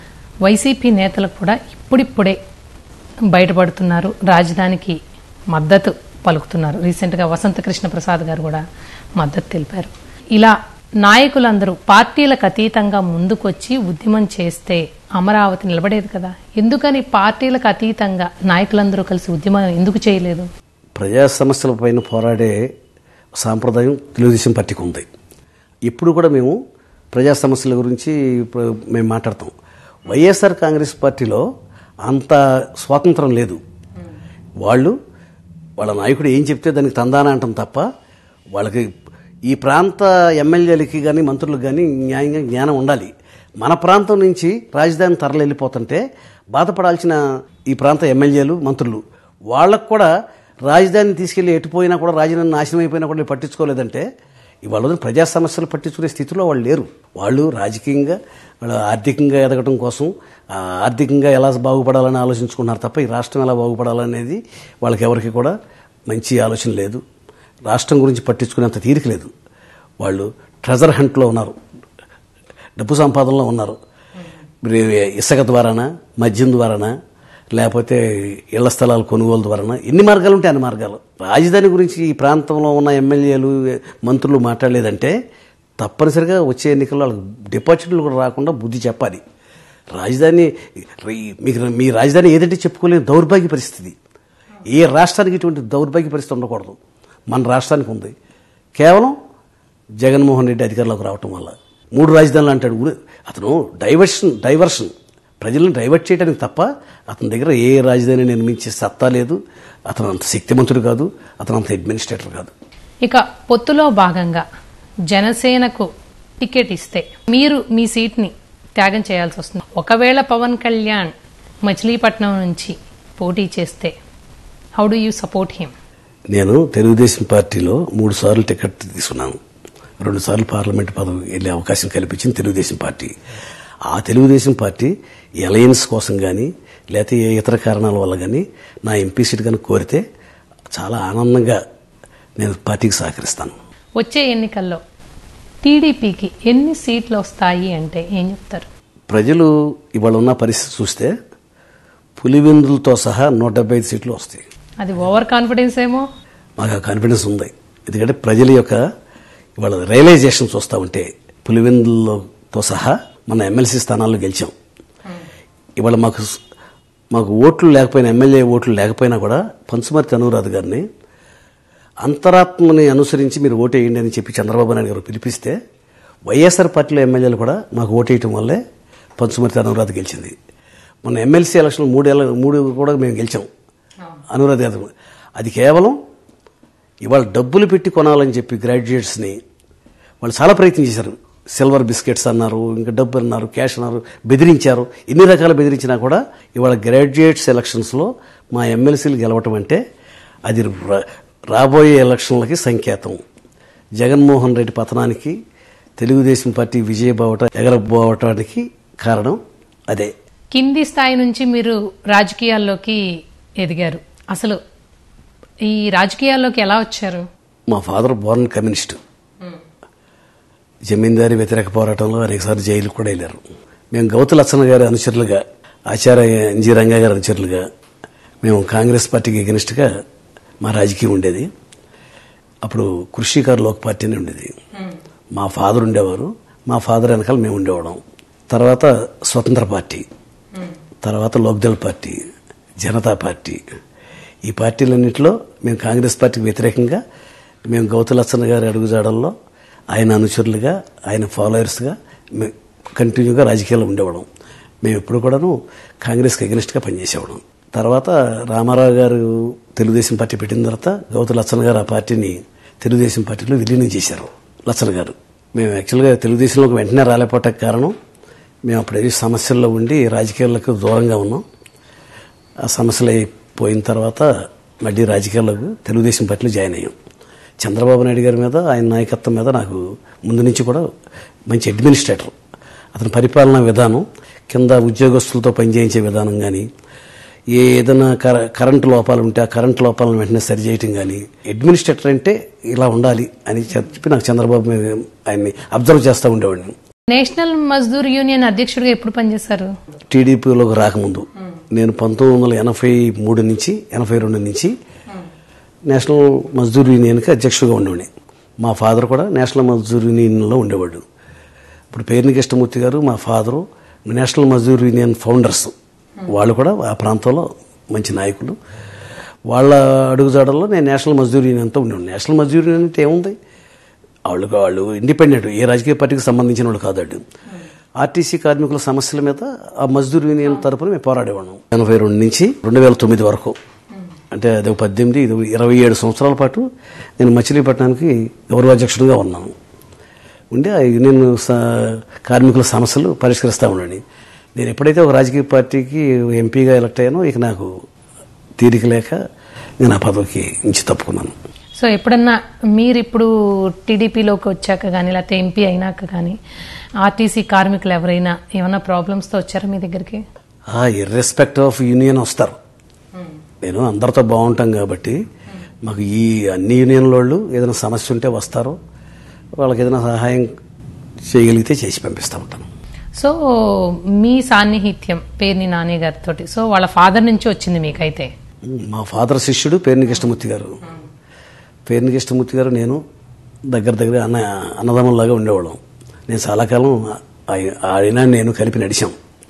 వైసీపీ నేతలు కూడా ఇప్పుడిప్పుడే బయటపడుతున్నారు రాజధానికి మద్దతు పలుకుతున్నారు రీసెంట్గా వసంత కృష్ణ ప్రసాద్ గారు కూడా మద్దతు తెలిపారు ఇలా నాయకులందరూ పార్టీలకు అతీతంగా ముందుకొచ్చి ఉద్యమం చేస్తే అమరావతి నిలబడేది కదా ఎందుకని పార్టీలకు అతీతంగా నాయకులందరూ కలిసి ఉద్యమం ఎందుకు చేయలేదు ప్రజా సమస్యలపైన పోరాడే సాంప్రదాయం తెలుగుదేశం పార్టీకి ఉంది ఇప్పుడు కూడా మేము ప్రజా సమస్యల గురించి ఇప్పుడు మేము మాట్లాడతాం వైఎస్ఆర్ కాంగ్రెస్ పార్టీలో అంత స్వాతంత్రం లేదు వాళ్ళు వాళ్ళ నాయకుడు ఏం చెప్తే దానికి తందాన అంటాం తప్ప వాళ్ళకి ఈ ప్రాంత ఎమ్మెల్యేలకి కానీ మంత్రులకు కానీ న్యాయంగా జ్ఞానం ఉండాలి మన ప్రాంతం నుంచి రాజధాని తరలి వెళ్ళిపోతుంటే బాధపడాల్సిన ఈ ప్రాంత ఎమ్మెల్యేలు మంత్రులు వాళ్ళకు కూడా రాజధాని తీసుకెళ్లి ఎటుపోయినా కూడా రాజధాని నాశనం అయిపోయినా కూడా పట్టించుకోలేదంటే ఇవాళ రోజున ప్రజా సమస్యలు పట్టించుకునే స్థితిలో వాళ్ళు లేరు వాళ్ళు రాజకీయంగా వాళ్ళు ఆర్థికంగా ఎదగడం కోసం ఆ ఆర్థికంగా ఎలా బాగుపడాలని ఆలోచించుకున్నారు తప్ప ఈ రాష్ట్రం ఎలా బాగుపడాలనేది వాళ్ళకి ఎవరికి కూడా మంచి ఆలోచన లేదు రాష్ట్రం గురించి పట్టించుకునేంత తీరిక లేదు వాళ్ళు ట్రెజర్ హంట్లో ఉన్నారు డబ్బు సంపాదనలో ఉన్నారు మరి ఇసుక ద్వారానా మద్యం ద్వారానా లేకపోతే ఇళ్ల స్థలాల కొనుగోలు ద్వారానా ఎన్ని మార్గాలు ఉంటాయి అన్ని మార్గాలు రాజధాని గురించి ఈ ప్రాంతంలో ఉన్న ఎమ్మెల్యేలు మంత్రులు మాట్లాడలేదంటే తప్పనిసరిగా వచ్చే ఎన్నికల్లో వాళ్ళకి డిపాజిట్లు కూడా రాకుండా బుద్ధి చెప్పాలి రాజధాని మీకు మీ రాజధాని ఏదంటే చెప్పుకోలేని దౌర్భాగ్య పరిస్థితి ఏ రాష్ట్రానికి ఇటువంటి దౌర్భాగ్య పరిస్థితి ఉండకూడదు మన రాష్ట్రానికి ఉంది కేవలం జగన్మోహన్ రెడ్డి అధికారంలోకి రావటం వల్ల మూడు రాజధానులు అంటాడు ఊరు- అతను డైవర్షన్ డైవర్షన్ ప్రజలను డైవర్ట్ చేయడానికి తప్ప అతని దగ్గర ఏ రాజధాని నిర్మించే సత్తా లేదు అతను అంత శక్తిమంతుడు కాదు అతను అంత అడ్మినిస్ట్రేటర్ కాదు ఇక పొత్తులో భాగంగా జనసేనకు టికెట్ ఇస్తే మీరు మీ సీట్ని త్యాగం చేయాల్సి వస్తుంది ఒకవేళ పవన్ కళ్యాణ్ మచిలీపట్నం నుంచి పోటీ చేస్తే how do you support him నేను తెలుగుదేశం పార్టీలో మూడు సార్లు టికెట్ తీసుకున్నాను రెండు సార్లు పార్లమెంట్ పదవి వెళ్ళే అవకాశం కల్పించింది తెలుగుదేశం పార్టీ ఆ తెలుగుదేశం పార్టీ అలయన్స్ కోసం కానీ లేకపోతే ఏ ఇతర కారణాల వల్ల కానీ నా ఎంపీ సీట్ కానీ కోరితే చాలా ఆనందంగా నేను పార్టీకి సహకరిస్తాను వచ్చే ఎన్నికల్లో టీడీపీకి ఎన్ని సీట్లు వస్తాయి అంటే ఏం చెప్తారు ప్రజలు ఇవాళ ఉన్న పరిస్థితి చూస్తే పులివెందులతో సహా నూట డెబ్బై ఐదు సీట్లు వస్తాయి అది ఓవర్ కాన్ఫిడెన్స్ ఏమో మాకు ఆ కాన్ఫిడెన్స్ ఉంది ఎందుకంటే ప్రజల యొక్క ఇవాళ రియలైజేషన్స్ వస్తూ ఉంటే పులివెందులతో సహా మన ఎమ్మెల్సీ స్థానాల్లో గెలిచాం ఇవాళ మాకు స్- మాకు ఓట్లు లేకపోయినా ఎమ్మెల్యే ఓట్లు లేకపోయినా కూడా పంచుమర్తి అనురాధ్ గారిని అంతరాత్మని అనుసరించి మీరు ఓటేయండి అని చెప్పి చంద్రబాబు నాయుడు గారు పిలిపిస్తే వైఎస్ఆర్ పార్టీలో ఎమ్మెల్యేలు కూడా మాకు ఓటేయటం వల్లే పంచుమర్తి అనురాధ్ గెలిచింది మొన్న ఎమ్మెల్సీ ఎలక్షన్ మూడు ఎల- మూడు కూడా మేము గెలిచాం అనురాధ యాదవ్ అది కేవలం ఇవాళ డబ్బులు పెట్టి కొనాలని చెప్పి గ్రాడ్యుయేట్స్ని వాళ్ళు చాలా ప్రయత్నం చేశారు సిల్వర్ బిస్కెట్స్ అన్నారు ఇంకా డబ్బు అన్నారు క్యాష్ అన్నారు బెదిరించారు ఎన్ని రకాల బెదిరించినా కూడా ఇవాళ గ్రాడ్యుయేట్స్ ఎలక్షన్స్లో మా ఎమ్మెల్సీలు గెలవటం అంటే అది రా- రాబోయే ఎలక్షన్లకి సంకేతం జగన్మోహన్ రెడ్డి పతనానికి తెలుగుదేశం పార్టీ విజయబావట ఎగరబోవటానికి కారణం అదే కింది స్థాయి నుంచి మీరు రాజకీయాల్లోకి ఎదిగారు అసలు ఈ రాజకీయాల్లోకి ఎలా వచ్చారు మా ఫాదర్ బోర్న్ కమ్యూనిస్ట్ జమీందారీ వ్యతిరేక పోరాటంలో అనేకసార్లు జైలు కూడా వెళ్ళారు మేము గౌతు లచ్చన్న గారి అనుచరులుగా ఆచార్య ఎన్జి రంగా గారి అనుచరులుగా మేము కాంగ్రెస్ పార్టీకి ఎగనిస్ట్గా మా రాజకీయం ఉండేది అప్పుడు కృషికారు లోక్ పార్టీ అని ఉండేది మా ఫాదర్ ఉండేవారు మా ఫాదర్ వెనకాల మేము ఉండేవాళ్ళం తర్వాత స్వతంత్ర పార్టీ తర్వాత లోక్దళ్ పార్టీ జనతా పార్టీ ఈ పార్టీలన్నింటిలో మేము కాంగ్రెస్ పార్టీకి వ్యతిరేకంగా మేము గౌతలచ్చన్న గారి అడుగుజాడల్లో ఆయన అనుచరులుగా ఆయన ఫాలోయర్స్గా మేము కంటిన్యూగా రాజకీయాల్లో ఉండేవాళ్ళం మేము ఎప్పుడు కూడాను కాంగ్రెస్కి అగెనిస్ట్గా పనిచేసేవాళ్ళం తర్వాత రామారావు గారు తెలుగుదేశం పార్టీ పెట్టిన తర్వాత గౌతు లచ్చన్న గారు ఆ పార్టీని తెలుగుదేశం పార్టీలో విలీనం చేశారు లచ్చన్న గారు మేము యాక్చువల్గా తెలుగుదేశంలోకి వెంటనే రాలేకపోవటానికి కారణం మేము అప్పుడు ఏ సమస్యల్లో ఉండి రాజకీయాలకు దూరంగా ఉన్నాం ఆ సమస్యలు అయిపోయిన తర్వాత మళ్ళీ రాజకీయాల్లోకి తెలుగుదేశం పార్టీలో జాయిన్ అయ్యాం చంద్రబాబు నాయుడు గారి మీద ఆయన నాయకత్వం మీద నాకు ముందు నుంచి కూడా మంచి అడ్మినిస్ట్రేటర్ అతని పరిపాలనా విధానం కింద ఉద్యోగస్తులతో పనిచేయించే విధానం కానీ ఏ ఏదైనా కర కరెంటు లోపాలు ఉంటే ఆ కరెంటు లోపాలను వెంటనే సరిచేయటం కానీ అడ్మినిస్ట్రేటర్ అంటే ఇలా ఉండాలి అని చెప్పి నాకు చంద్రబాబు మీద ఆయన్ని అబ్జర్వ్ చేస్తూ ఉండేవాడిని నేషనల్ మజ్దూర్ యూనియన్ అధ్యక్షుడిగా ఎప్పుడు పనిచేశారు టీడీపీలోకి రాకముందు నేను పంతొమ్మిది వందల ఎనభై మూడు నుంచి ఎనభై రెండు నుంచి నేషనల్ మజ్దూర్ యూనియన్కి అధ్యక్షుడిగా ఉండేవాడిని మా ఫాదర్ కూడా నేషనల్ మజ్దూర్ యూనియన్లో ఉండేవాడు ఇప్పుడు పేరుని కృష్ణమూర్తి గారు మా father national Mazdoor union founders వాళ్ళు కూడా ఆ ప్రాంతంలో మంచి నాయకులు వాళ్ళ అడుగుజాడల్లో నేను నేషనల్ మజ్దూర్ యూనియన్తో ఉండేవాడిని నేషనల్ మజ్దూర్ యూనియన్ అంటే ఏముంది వాళ్ళు వాళ్ళు ఇండిపెండెంట్ ఏ రాజకీయ పార్టీకి సంబంధించిన వాళ్ళు కాదు ఆర్టీసీ కార్మికుల సమస్యల మీద ఆ మజ్దూర్ యూనియన్ తరపున మేము పోరాడేవాళ్ళం ఎనభై రెండు నుంచి రెండు వేల తొమ్మిది వరకు అంటే అది ఒక పద్దెనిమిది ఇది ఒక ఇరవై ఏడు సంవత్సరాల పాటు నేను మచిలీపట్నానికి గౌరవాధ్యక్షుడిగా ఉన్నాను ఉండి ఆ యూనియన్ స- కార్మికుల సమస్యలు పరిష్కరిస్తూ ఉండండి నేను ఎప్పుడైతే ఒక రాజకీయ పార్టీకి ఎంపీగా ఎలక్ట్ అయ్యానో ఇక నాకు తీరిక లేక నేను ఆ పదవికి నుంచి తప్పుకున్నాను సో ఎప్పుడన్నా మీరు ఇప్పుడు టీడీపీలోకి వచ్చాక కానీ లేకపోతే ఎంపీ అయినాక కానీ ఆర్టీసీ కార్మికులు ఎవరైనా ఏమైనా ప్రాబ్లమ్స్తో వచ్చారా మీ దగ్గరికి ఆ ఇర్రెస్పెక్ట్ ఆఫ్ యూనియన్ వస్తారు నేను అందరితో బాగుంటాం కాబట్టి మాకు ఈ అన్ని యూనియన్ వాళ్ళు ఏదైనా సమస్య ఉంటే వస్తారు వాళ్ళకి ఏదైనా సహాయం చేయగలిగితే చేసి పంపిస్తూ ఉంటాను సో మీ సాన్నిహిత్యం పేర్ని నాని గారితో సో వాళ్ళ ఫాదర్ నుంచి వచ్చింది మీకైతే మా ఫాదర్ శిష్యుడు పేరుని కృష్ణమూర్తి గారు పేరుని కృష్ణమూర్తి గారు నేను దగ్గర దగ్గర అన్న అన్నదమ్ములాగా ఉండేవాళ్ళం నేను చాలా కాలం ఆయ- ఆయన నేను కలిపి నడిచాం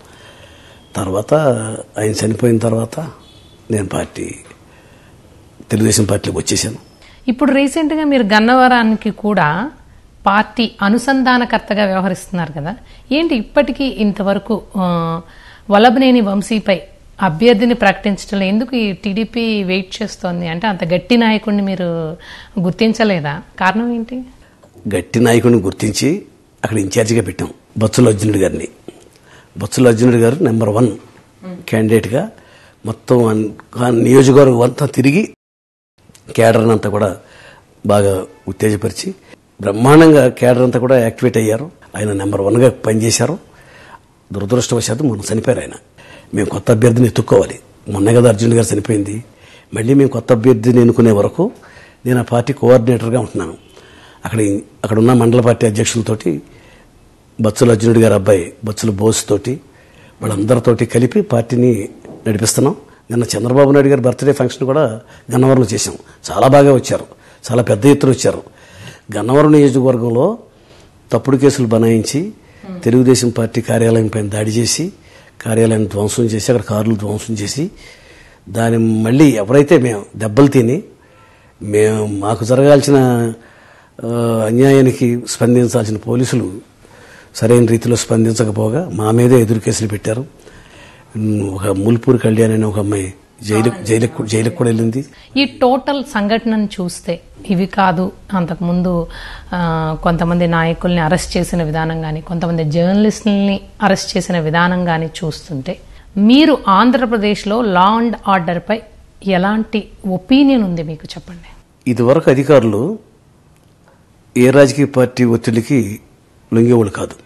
తర్వాత ఆయన చనిపోయిన తర్వాత నేను పార్టీ తెలుగుదేశం పార్టీలోకి వచ్చేసాను ఇప్పుడు రీసెంట్గా మీరు గన్నవరానికి కూడా పార్టీ అనుసంధానకర్తగా వ్యవహరిస్తున్నారు కదా ఏంటి ఇప్పటికీ ఇంతవరకు ఆ, వల్లభనేని వంశీపై అభ్యర్థిని ప్రకటించడంలో ఎందుకు ఈ టీడీపీ వెయిట్ చేస్తోంది అంటే అంత గట్టి నాయకుడిని మీరు గుర్తించలేదా కారణం ఏంటి గట్టి నాయకుడిని గుర్తించి అక్కడ ఇన్ఛార్జిగా పెట్టాం బొత్సల అర్జునుడి గారిని బొత్సల అర్జునుడి గారు నెంబర్ వన్ క్యాండిడేట్గా మొత్తం అన్- ఆ నియోజకవర్గం అంతా తిరిగి కేడర్ని అంతా కూడా బాగా ఉత్తేజపరిచి బ్రహ్మాండంగా కేడర్ అంతా కూడా యాక్టివేట్ అయ్యారు ఆయన నెంబర్ వన్గా పనిచేశారు దురదృష్టవశాత్తు మొన్న చనిపోయారు ఆయన మేము కొత్త అభ్యర్థిని ఎత్తుక్కోవాలి మొన్నే కదా అర్జున్ గారు చనిపోయింది మళ్ళీ మేము కొత్త అభ్యర్థిని ఎన్నుకునే వరకు నేను ఆ పార్టీ కోఆర్డినేటర్గా ఉంటున్నాను అక్కడ అక్కడ ఉన్న మండల పార్టీ అధ్యక్షులతోటి బత్సుల అర్జునుడి గారి అబ్బాయి బత్సుల బోస్ తోటి వాళ్ళందరితోటి కలిపి పార్టీని నడిపిస్తున్నాం నిన్న చంద్రబాబు నాయుడు గారి బర్త్డే ఫంక్షన్ కూడా గన్నవరంలో చేశాం చాలా బాగా వచ్చారు చాలా పెద్ద ఎత్తున వచ్చారు గన్నవరం నియోజకవర్గంలో తప్పుడు కేసులు బనాయించి తెలుగుదేశం పార్టీ కార్యాలయం పైన దాడి చేసి కార్యాలయాన్ని ధ్వంసం చేసి అక్కడ కార్లు ధ్వంసం చేసి దాని మళ్ళీ ఎవరైతే మేము దెబ్బలు తిని మేము మాకు జరగాల్సిన ఆ, అన్యాయానికి స్పందించాల్సిన పోలీసులు సరైన రీతిలో స్పందించకపోగా మా మీదే ఎదురు కేసులు పెట్టారు ఒక ముల్పూర్ కళ్యాణ్ అనే ఒక అమ్మాయి జైలు జైలుకు జైలుకు కూడా వెళ్ళింది ఈ టోటల్ సంఘటనను చూస్తే ఇవి కాదు అంతకుముందు ఆ, కొంతమంది నాయకుల్ని అరెస్ట్ చేసిన విధానం కానీ కొంతమంది జర్నలిస్టుల్ని అరెస్ట్ చేసిన విధానం కానీ చూస్తుంటే మీరు ఆంధ్రప్రదేశ్లో లా అండ్ ఆర్డర్పై ఎలాంటి ఒపీనియన్ ఉంది మీకు చెప్పండి ఇదివరకు అధికారులు ఏ రాజకీయ పార్టీ ఒత్తిడికి లొంగేవాళ్ళు కాదు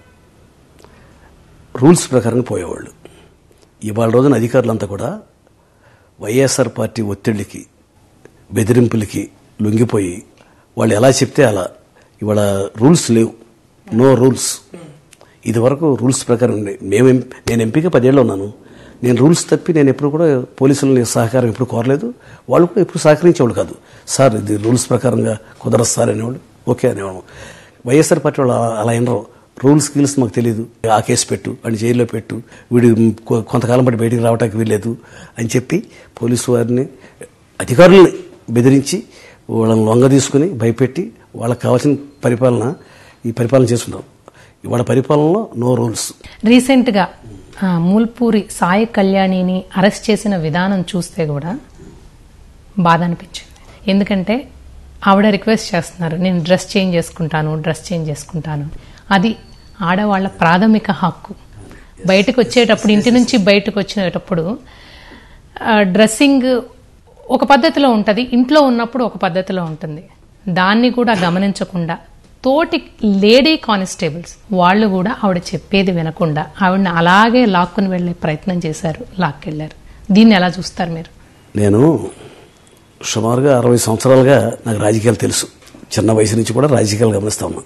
రూల్స్ ప్రకారం పోయేవాళ్ళు ఇవాళ రోజున అధికారులంతా కూడా వైఎస్ఆర్ పార్టీ ఒత్తిడికి బెదిరింపులకి లొంగిపోయి వాళ్ళు ఎలా చెప్తే అలా ఇవాళ రూల్స్ లేవు నో రూల్స్ ఇదివరకు రూల్స్ ప్రకారం ఉండే మేము ఎం- నేను ఎంపీగా పదేళ్ళు ఉన్నాను నేను రూల్స్ తప్పి నేను ఎప్పుడు కూడా పోలీసులని సహకారం ఎప్పుడు కోరలేదు వాళ్ళు కూడా ఎప్పుడు సహకరించేవాళ్ళు కాదు సార్ ఇది రూల్స్ ప్రకారంగా కుదరదు సార్ అనేవాళ్ళు ఓకే అనేవాడు వైఎస్ఆర్ పార్టీ వాళ్ళు అలా- అలా వినరు రూల్స్ గీల్స్ మాకు తెలియదు ఆ కేసు పెట్టు వాడిని జైల్లో పెట్టు వీడు కొ- కొంతకాలం బట్టి బయటికి రావడానికి వీల్లేదు అని చెప్పి పోలీసు వారిని అధికారుల్ని బెదిరించి వాళ్ళని లొంగ తీసుకుని భయపెట్టి వాళ్ళకి కావాల్సిన పరిపాలన ఈ పరిపాలన చేస్తున్నారు ఇవాళ పరిపాలనలో నో రూల్స్ రీసెంట్ గా ఆ, మూల్పూరి సాయి కళ్యాణిని అరెస్ట్ చేసిన విధానం చూస్తే కూడా బాధ అనిపించింది ఎందుకంటే ఆవిడ రిక్వెస్ట్ చేస్తున్నారు నేను డ్రెస్ చేంజ్ చేసుకుంటాను డ్రెస్ చేంజ్ చేసుకుంటాను అది ఆడవాళ్ళ ప్రాథమిక హక్కు బయటకు వచ్చేటప్పుడు ఇంటి నుంచి బయటకు వచ్చేటప్పుడు ఆ, డ్రెస్సింగ్ ఒక పద్ధతిలో ఉంటుంది ఇంట్లో ఉన్నప్పుడు ఒక పద్ధతిలో ఉంటుంది దాన్ని కూడా గమనించకుండా తోటి లేడీ కానిస్టేబుల్స్ వాళ్ళు కూడా ఆవిడ చెప్పేది వినకుండా ఆవిడని అలాగే లాక్కుని వెళ్ళే ప్రయత్నం చేశారు లాక్కెళ్లారు దీన్ని ఎలా చూస్తారు మీరు నేను సుమారుగా అరవై సంవత్సరాలుగా నాకు రాజకీయాలు తెలుసు చిన్న వయసు నుంచి కూడా రాజకీయాలు గమనిస్తా ఉన్నా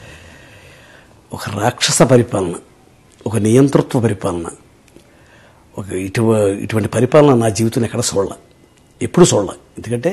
ఒక రాక్షస పరిపాలన ఒక నియంతృత్వ పరిపాలన ఒక ఇటు ఇటువంటి పరిపాలన నా జీవితం ఎక్కడ చూడాల ఎప్పుడు చూడాల ఎందుకంటే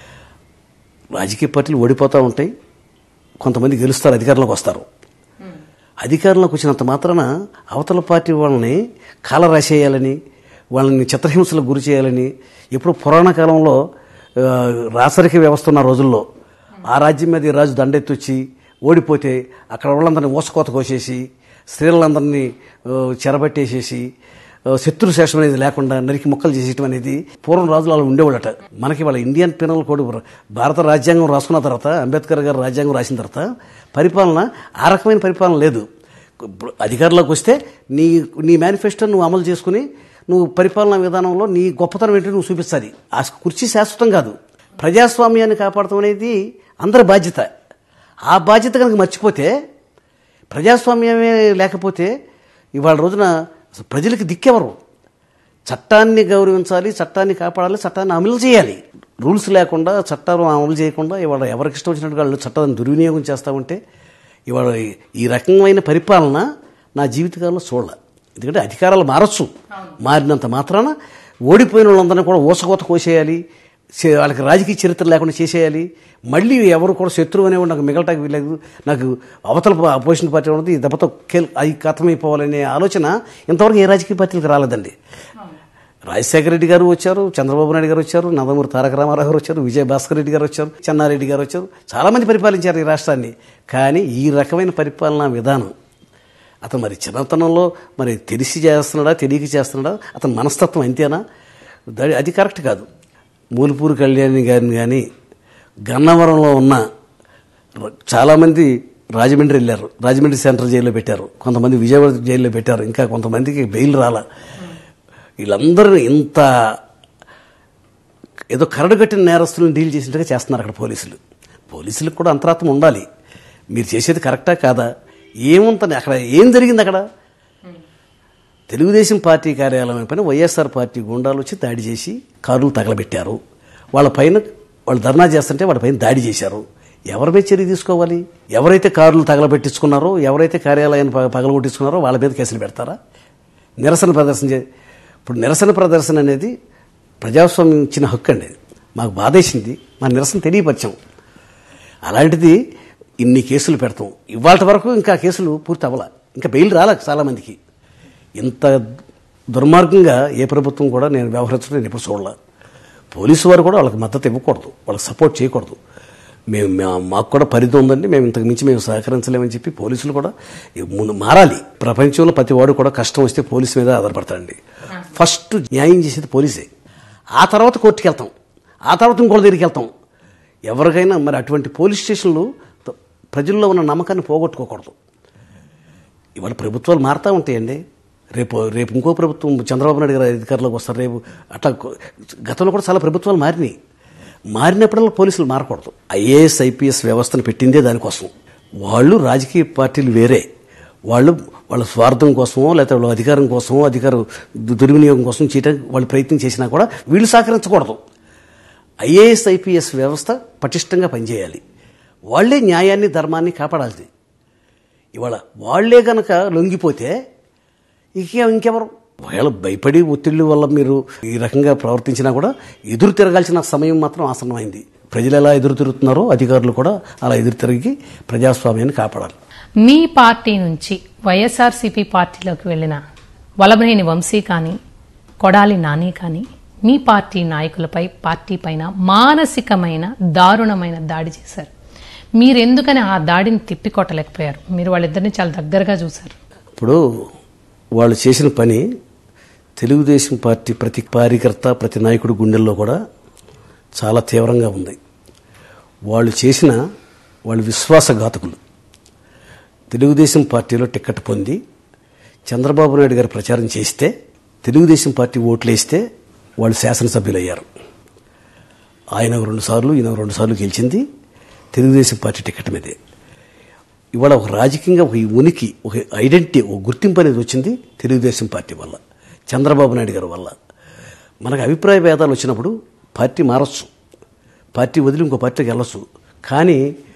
రాజకీయ పార్టీలు ఓడిపోతూ ఉంటాయి కొంతమంది గెలుస్తారు అధికారంలోకి వస్తారు అధికారంలోకి వచ్చినంత మాత్రాన అవతల పార్టీ వాళ్ళని కాల రాసేయాలని వాళ్ళని చిత్రహింసలకు గురి చేయాలని ఎప్పుడు పురాణ కాలంలో ఆ, రాచరిక వ్యవస్థ ఉన్న రోజుల్లో ఆ రాజ్యం మీద ఈ రాజు దండెత్తొచ్చి ఓడిపోతే అక్కడ వాళ్ళందరినీ ఊసకోత కోసేసి స్త్రీలందరినీ ఆ, చెరబట్టేసేసి ఆ, శత్రు శేషం అనేది లేకుండా నరికి ముక్కలు చేసేయటం అనేది పూర్వం రాజులు అలా ఉండేవాళ్ళట మనకి వాళ్ళ ఇండియన్ పీనల్ కోడ్ భారత రాజ్యాంగం రాసుకున్న తర్వాత అంబేద్కర్ గారు రాజ్యాంగం రాసిన తర్వాత పరిపాలన ఆ రకమైన పరిపాలన లేదు ఇప్పుడు అధికారంలోకి వస్తే నీ నీ మేనిఫెస్టో నువ్వు అమలు చేసుకుని నువ్వు పరిపాలనా విధానంలో నీ గొప్పతనం ఏంటో నువ్వు చూపించాలి ఆ కుర్చీ శాశ్వతం కాదు ప్రజాస్వామ్యాన్ని కాపాడటం అనేది అందరి బాధ్యత ఆ బాధ్యత కనుక మర్చిపోతే ప్రజాస్వామ్యమే లేకపోతే ఇవాళ రోజున అసలు ప్రజలకు దిక్కెవరు చట్టాన్ని గౌరవించాలి చట్టాన్ని కాపాడాలి చట్టాన్ని అమలు చేయాలి రూల్స్ లేకుండా చట్టాలు అమలు చేయకుండా ఇవాళ ఎవరికి ఇష్టం వచ్చినట్టు వాళ్ళు చట్టాన్ని దుర్వినియోగం చేస్తూ ఉంటే ఇవాళ ఈ- ఈ రకమైన పరిపాలన నా జీవితకాలంలో చూడాల ఎందుకంటే అధికారాలు మారచ్చు మారినంత మాత్రాన ఓడిపోయిన వాళ్ళందరినీ కూడా ఊసకోత కోసేయాలి చే- వాళ్ళకి రాజకీయ చరిత్ర లేకుండా చేసేయాలి మళ్ళీ ఎవరు కూడా శత్రువు అనేవాడు నాకు మిగలటానికి వీలేదు నాకు అవతల ప- అపోజిషన్ పార్టీ ఉన్నది ఈ దెబ్బతో కేల్ అది కథమైపోవాలనే ఆలోచన ఇంతవరకు ఏ రాజకీయ పార్టీలకు రాలేదండి రాజశేఖర రెడ్డి గారు వచ్చారు చంద్రబాబు నాయుడు గారు వచ్చారు నందమూరి తారక రామారావు గారు వచ్చారు విజయ భాస్కర్ రెడ్డి గారు వచ్చారు చెన్నారెడ్డి గారు వచ్చారు చాలామంది పరిపాలించారు ఈ రాష్ట్రాన్ని కానీ ఈ రకమైన పరిపాలనా విధానం అతను మరి చిన్నతనంలో మరి తెలిసి చేస్తున్నాడా తెలియక చేస్తున్నాడా అతని మనస్తత్వం అంతేనా దాడి అది కరెక్ట్ కాదు మూలిపూరి కళ్యాణి గారిని కానీ గన్నవరంలో ఉన్న ర- చాలామంది రాజమండ్రి వెళ్ళారు రాజమండ్రి సెంట్రల్ జైల్లో పెట్టారు కొంతమంది విజయవాడ జైల్లో పెట్టారు ఇంకా కొంతమందికి బెయిల్ రాల వీళ్ళందరూ ఇంత ఏదో కరడుగట్టిన నేరస్తులను డీల్ చేసినట్టుగా చేస్తున్నారు అక్కడ పోలీసులు పోలీసులకు కూడా అంతరాత్మ ఉండాలి మీరు చేసేది కరెక్టా కాదా ఏముంటుంది అక్కడ ఏం జరిగింది అక్కడ తెలుగుదేశం పార్టీ కార్యాలయం పైన వైఎస్ఆర్ పార్టీ గుండాలు వచ్చి దాడి చేసి కారులు తగలబెట్టారు వాళ్ళ పైన వాళ్ళు ధర్నా చేస్తుంటే వాళ్ళ పైన దాడి చేశారు ఎవరి మీద చర్య తీసుకోవాలి ఎవరైతే కారులు తగలబెట్టించుకున్నారో ఎవరైతే కార్యాలయాన్ని పగ- పగలగొట్టించుకున్నారో వాళ్ళ మీద కేసులు పెడతారా నిరసన ప్రదర్శన చే ఇప్పుడు నిరసన ప్రదర్శన అనేది ప్రజాస్వామ్యం ఇచ్చిన హక్కు అండి మాకు బాధేసింది మా నిరసన తెలియపరిచాం అలాంటిది ఇన్ని కేసులు పెడతాం ఇవాళ వరకు ఇంకా కేసులు పూర్తి అవ్వాల ఇంకా బెయిల్ రాలే చాలామందికి ఇంత దుర్మార్గంగా ఏ ప్రభుత్వం కూడా నేను వ్యవహరించడం నేను ఎప్పుడు చూడలే పోలీసు వారు కూడా వాళ్ళకి మద్దతు ఇవ్వకూడదు వాళ్ళకి సపోర్ట్ చేయకూడదు మేము మా- మాకు కూడా పరిధి ఉందండి మేము ఇంతకు మించి మేము సహకరించలేమని చెప్పి పోలీసులు కూడా ఈ ముందు మారాలి ప్రపంచంలో ప్రతి వాడు కూడా కష్టం వస్తే పోలీసు మీద ఆధారపడతాడండి ఫస్ట్ న్యాయం చేసేది పోలీసే ఆ తర్వాత కోర్టుకి వెళ్తాం ఆ తర్వాత ఇంకోళ్ళ దగ్గరికి వెళ్తాం ఎవరికైనా మరి అటువంటి పోలీస్ స్టేషన్లు త- ప్రజల్లో ఉన్న నమ్మకాన్ని పోగొట్టుకోకూడదు ఇవాళ ప్రభుత్వాలు మారుతూ ఉంటాయండి రేపు రేపు ఇంకో ప్రభుత్వం చంద్రబాబు నాయుడు గారు అధికారంలోకి వస్తారు రేపు అట్లా కొ- గతంలో కూడా చాలా ప్రభుత్వాలు మారినాయి మారినప్పుడల్లా పోలీసులు మారకూడదు ఐఏఎస్ ఐపీఎస్ వ్యవస్థను పెట్టిందే దానికోసం వాళ్ళు రాజకీయ పార్టీలు వేరే వాళ్ళు వాళ్ళ స్వార్థం కోసమో లేకపోతే వాళ్ళ అధికారం కోసమో అధికార దు- దుర్వినియోగం కోసం చేయడానికి వాళ్ళు ప్రయత్నం చేసినా కూడా వీళ్ళు సహకరించకూడదు ఐఏఎస్ ఐపీఎస్ వ్యవస్థ పటిష్టంగా పనిచేయాలి వాళ్ళే న్యాయాన్ని ధర్మాన్ని కాపాడాలి ఇవాళ వాళ్లే గనక లొంగిపోతే ఇంకే ఇంకెవరు ఒకవేళ భయపడి ఒత్తిళ్ళ వల్ల మీరు ఈ రకంగా ప్రవర్తించినా కూడా ఎదురు తిరగాల్సిన సమయం మాత్రం ఆసన్నమైంది ప్రజలు ఎలా ఎదురు తిరుగుతున్నారో అధికారులు కూడా అలా ఎదురు తిరిగి ప్రజాస్వామ్యాన్ని కాపాడాలి మీ పార్టీ నుంచి వైఎస్ఆర్సీపీ పార్టీలోకి వెళ్ళిన వలభనేని వంశీ కానీ కొడాలి నాని కానీ మీ పార్టీ నాయకులపై పార్టీ పైన మానసికమైన దారుణమైన దాడి చేశారు మీరెందుకని ఆ దాడిని తిప్పికొట్టలేకపోయారు మీరు వాళ్ళిద్దరిని చాలా దగ్గరగా చూశారు ఇప్పుడు వాళ్ళు చేసిన పని తెలుగుదేశం పార్టీ ప్రతి కార్యకర్త ప్రతి నాయకుడి గుండెల్లో కూడా చాలా తీవ్రంగా ఉంది వాళ్ళు చేసిన వాళ్ళు విశ్వాసఘాతకులు తెలుగుదేశం పార్టీలో టిక్కెట్ పొంది చంద్రబాబు నాయుడు గారు ప్రచారం చేస్తే తెలుగుదేశం పార్టీ ఓట్లేస్తే వాళ్ళు శాసనసభ్యులయ్యారు ఆయన రెండు సార్లు ఈయన రెండు సార్లు గెలిచింది తెలుగుదేశం పార్టీ టికెట్ మీదే ఇవాళ ఒక రాజకీయంగా ఒక ఉనికి ఒక ఐడెంటిటీ ఒక గుర్తింపు అనేది వచ్చింది తెలుగుదేశం పార్టీ వల్ల చంద్రబాబు నాయుడు గారి వల్ల మనకు అభిప్రాయ భేదాలు వచ్చినప్పుడు పార్టీ మారచ్చు పార్టీ వదిలి ఇంకో పార్టీకి వెళ్ళొచ్చు కానీ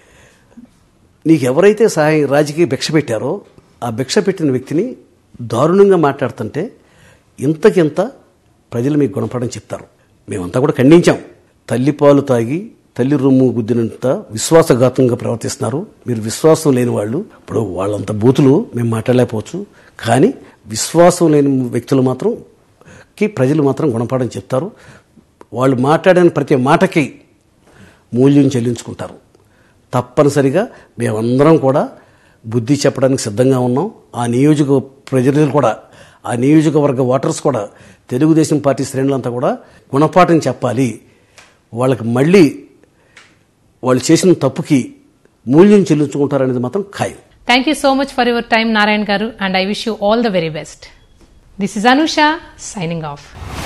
నీకు ఎవరైతే సహాయం రాజకీయ భిక్ష పెట్టారో ఆ భిక్ష పెట్టిన వ్యక్తిని దారుణంగా మాట్లాడుతుంటే ఇంతకింత ప్రజలు మీకు గుణపడని చెప్తారు మేమంతా కూడా ఖండించాం తల్లిపాలు తాగి తల్లి రొమ్ము గుద్దినంత విశ్వాసఘాతంగా ప్రవర్తిస్తున్నారు మీరు విశ్వాసం లేని వాళ్ళు ఇప్పుడు వాళ్ళంత బూతులు మేము మాట్లాడలేకపోవచ్చు కానీ విశ్వాసం లేని వ్యక్తులు మాత్రం కి ప్రజలు మాత్రం గుణపాఠం చెప్తారు వాళ్ళు మాట్లాడిన ప్రతి మాటకి మూల్యం చెల్లించుకుంటారు తప్పనిసరిగా మేమందరం కూడా బుద్ధి చెప్పడానికి సిద్ధంగా ఉన్నాం ఆ నియోజక ప్రజలు కూడా ఆ నియోజకవర్గ ఓటర్స్ కూడా తెలుగుదేశం పార్టీ శ్రేణులంతా కూడా గుణపాఠం చెప్పాలి వాళ్ళకి మళ్ళీ వాళ్ళు చేసిన తప్పుకి మూల్యం చెల్లించుకుంటారనేది మాత్రం ఖాయం thank you so much for your time Narayana garu and I wish you all the very best this is Anusha signing of